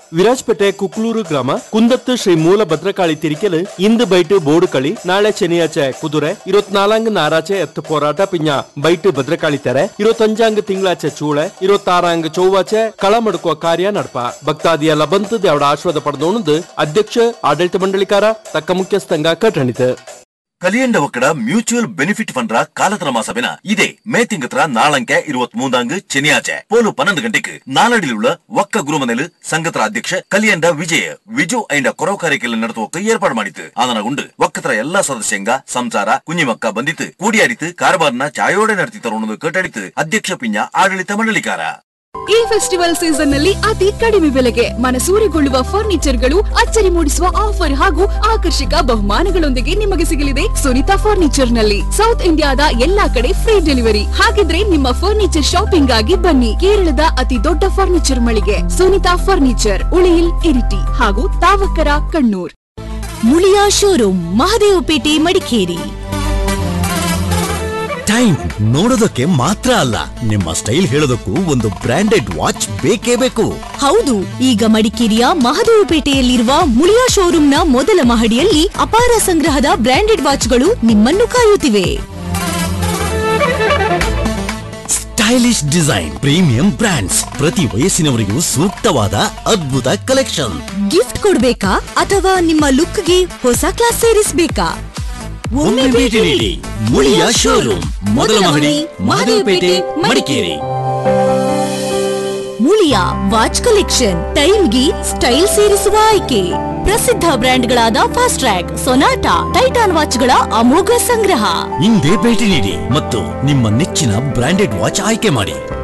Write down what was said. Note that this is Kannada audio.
ವಿರಾಜ್ಪೇಟೆ ಕುಕ್ಲೂರು ಗ್ರಾಮ ಕುಂದತ್ತು ಶ್ರೀ ಮೂಲ ಭದ್ರಕಾಳಿ ತಿರಿಕೆಲು ಇಂದು ಬೈಟ್ ಬೋರ್ಡು കളി ನಾಳೆ ಚೆನಿಯಾಚೆ ಕುದುರೆ ഇരുപത്തിനാലാങ്ക് ഞായറാഴ്ച എത്ത് പോരാട്ട പിഞ്ഞ ബൈറ്റ് ഭദ്രകാളി തെരെ ഇരുപത്തഞ്ചാങ്ക് തിങ്കളാഴ്ച ಚೂಳೆ ഇരുപത്താറാങ്ക് ചൊവ്വാഴ്ച കളമെടുക്കുക ಕಾರ್ಯ ನಡಪ ಭಕ್ತಾದಿಯೆಲ್ಲ ಬಂತದ್ದು ಅವಡ ಆಶೀರ್ವಾದ ಪಡೆದೋಣದು ಅಧ್ಯಕ್ಷ ಆಡಳಿತ ಮಂಡಳಿಕಾರ ತಕ್ಕ ಮುಖ್ಯಸ್ಥಂಗ ಕಟ್ಟಣಿತು ಕಲಿಯಂಡ ಒಕ್ಕಡ ಮ್ಯೂಚುವಲ್ ಬೆನಿಫಿಟ್ ಫಂಡ್ರ ಕಾಲತನ ಮಾಸವಿನ ಇದೇ ಮೇ ತಿಂಗತ್ರ ನಾಳಂಕೆ ഇരുപത്തി മൂന്നാങ്ക് ശനിയാഴ്ച പോലും പന്ത്രണ്ട് ഗಂಟೆക്ക് നാലടിയിലുള്ള ಒಕ್ಕ ಗುರುಮನೆಲು ಸಂಘತರ ಅಧ್ಯಕ್ಷ ಕಲಿಯಂಡ ವಿಜಯ ವಿಜು ಐಂಡ ಕೊರವ ಕಾರ್ಯಕ್ರಮ ನಡೆಸುವಕ್ಕೆ ಏರ್ಪಾಡು ಮಾಡಿತ್ತು ಆದನಗುಂಡು ಒಕ್ಕತರ ಎಲ್ಲಾ ಸದಸ್ಯಂಗ ಸಂಸಾರ ಕುഞ്ഞിಮಕ್ಕ ಬಂದಿತ್ತು ಕೂಡಿಯಾಡಿತು ಕಾರಬಾರ್ನ ಚಾಯೋಡೆ ನಡೆತಿ ತರುಣದು ಕಟ್ಟಡಿತು ಅಧ್ಯಕ್ಷ ಪಿಂಜ ಆಡಳಿತ ಮಂಡಳಿಕಾರ ಈ ಫೆಸ್ಟಿವಲ್ ಸೀಸನ್ ನಲ್ಲಿ ಅತಿ ಕಡಿಮೆ ಬೆಲೆಗೆ ಮನಸೂರೆಗೊಳ್ಳುವ ಫರ್ನಿಚರ್ಗಳು ಅಚ್ಚರಿ ಮೂಡಿಸುವ ಆಫರ್ ಹಾಗೂ ಆಕರ್ಷಕ ಬಹುಮಾನಗಳೊಂದಿಗೆ ನಿಮಗೆ ಸಿಗಲಿದೆ ಸುನಿತಾ ಫರ್ನಿಚರ್ ನಲ್ಲಿ ಸೌತ್ ಇಂಡಿಯಾದ ಎಲ್ಲಾ ಕಡೆ ಫ್ರೀ ಡೆಲಿವರಿ ಹಾಗಿದ್ರೆ ನಿಮ್ಮ ಫರ್ನಿಚರ್ ಶಾಪಿಂಗ್ ಆಗಿ ಬನ್ನಿ ಕೇರಳದ ಅತಿ ದೊಡ್ಡ ಫರ್ನಿಚರ್ ಮಳಿಗೆ ಸುನಿತಾ ಫರ್ನಿಚರ್ ಉಳಿಯಿಲ್ ಇರಿಟಿ ಹಾಗೂ ತಾವಕರ ಕಣ್ಣೂರ್ ಮುಳಿಯಾ ಶೋರೂಮ್ ಮಹದೇವಪೇಟೆ ಮಡಿಕೇರಿ ಟೈಮ್ ನೋಡೋದಕ್ಕೆ ಮಾತ್ರ ಅಲ್ಲ ನಿಮ್ಮ ಸ್ಟೈಲ್ ಹೇಳೋದಕ್ಕೂ ಒಂದು ಬ್ರಾಂಡೆಡ್ ವಾಚ್ ಬೇಕೇ ಬೇಕು ಹೌದು ಈಗ ಮಡಿಕೇರಿಯ ಮಹದೇವಪೇಟೆಯಲ್ಲಿರುವ ಮುಳಿಯಾ ಶೋರೂಮ್ನ ಮೊದಲ ಮಹಡಿಯಲ್ಲಿ ಅಪಾರ ಸಂಗ್ರಹದ ಬ್ರಾಂಡೆಡ್ ವಾಚ್ಗಳು ನಿಮ್ಮನ್ನು ಕಾಯುತ್ತಿವೆ ಸ್ಟೈಲಿಶ್ ಡಿಸೈನ್ ಪ್ರೀಮಿಯಂ ಬ್ರಾಂಡ್ಸ್ ಪ್ರತಿ ವಯಸ್ಸಿನವರಿಗೂ ಸೂಕ್ತವಾದ ಅದ್ಭುತ ಕಲೆಕ್ಷನ್ ಗಿಫ್ಟ್ ಕೊಡ್ಬೇಕಾ ಅಥವಾ ನಿಮ್ಮ ಲುಕ್ಗೆ ಹೊಸ ಕ್ಲಾಸ್ ಸೇರಿಸಬೇಕಾ ಒಮ್ಮೆ ಭೇಟಿ ನೀಡಿ ಮುಳಿಯಾ ಶೋರೂಮ್ ಮೊದಲ ಮಹಡಿ ಮಹದೇವಪೇಟೆ ಮಡಿಕೇರಿ ಮುಳಿಯಾ ವಾಚ್ ಕಲೆಕ್ಷನ್ ಟೈಮ್ಗೆ ಸ್ಟೈಲ್ ಸೇರಿಸುವ ಆಯ್ಕೆ ಪ್ರಸಿದ್ಧ ಬ್ರ್ಯಾಂಡ್ಗಳಾದ ಫಾಸ್ಟ್ ಟ್ರ್ಯಾಕ್ ಸೊನಾಟಾ ಟೈಟಾನ್ ವಾಚ್ಗಳ ಅಮೋಘ ಸಂಗ್ರಹ ಹಿಂದೆ ಭೇಟಿ ನೀಡಿ ಮತ್ತು ನಿಮ್ಮ ನೆಚ್ಚಿನ ಬ್ರಾಂಡೆಡ್ ವಾಚ್ ಆಯ್ಕೆ ಮಾಡಿ